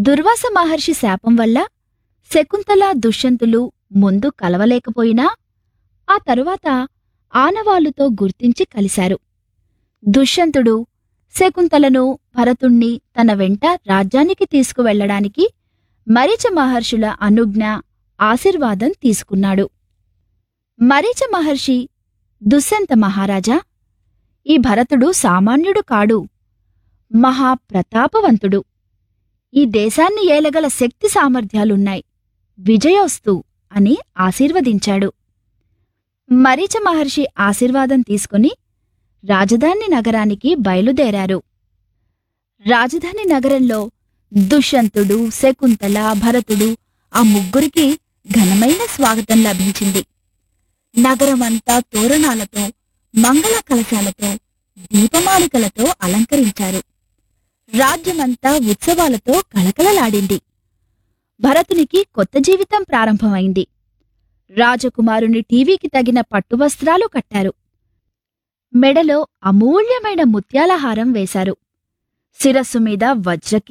దుర్వాస మహర్షి శాపం వల్ల శకుంతల దుష్యంతులు ముందు కలవలేకపోయినా ఆ తరువాత ఆనవాలుతో గుర్తించి కలిశారు దుష్యంతుడు శకుంతలను భరతుణ్ణి తన వెంట రాజ్యానికి తీసుకువెళ్లడానికి మరీచ మహర్షుల అనుజ్ఞ ఆశీర్వాదం తీసుకున్నాడు మరీచ మహర్షి దుష్యంత మహారాజా ఈ భరతుడు సామాన్యుడు కాడు మహాప్రతాపవంతుడు ఈ దేశాన్ని ఏలగల శక్తి సామర్థ్యాలున్నాయి విజయోస్తు అని ఆశీర్వదించాడు మరీచ మహర్షి ఆశీర్వాదం తీసుకుని రాజధాని నగరానికి బయలుదేరారు రాజధాని నగరంలో దుష్యంతుడు శకుంతల భరతుడు ఆ ముగ్గురికి ఘనమైన స్వాగతం లభించింది నగరమంతా తోరణాలతో మంగళ కలశాలతో దీపమాలికలతో అలంకరించారు రాజ్యమంతా ఉత్సవాలతో కళకళలాడింది భరతునికి కొత్త జీవితం ప్రారంభమైంది రాజకుమారుని టీవీకి తగిన పట్టువస్త్రాలు కట్టారు మెడలో అమూల్యమైన ముత్యాలహారం వేశారు శిరస్సు మీద వజ్ర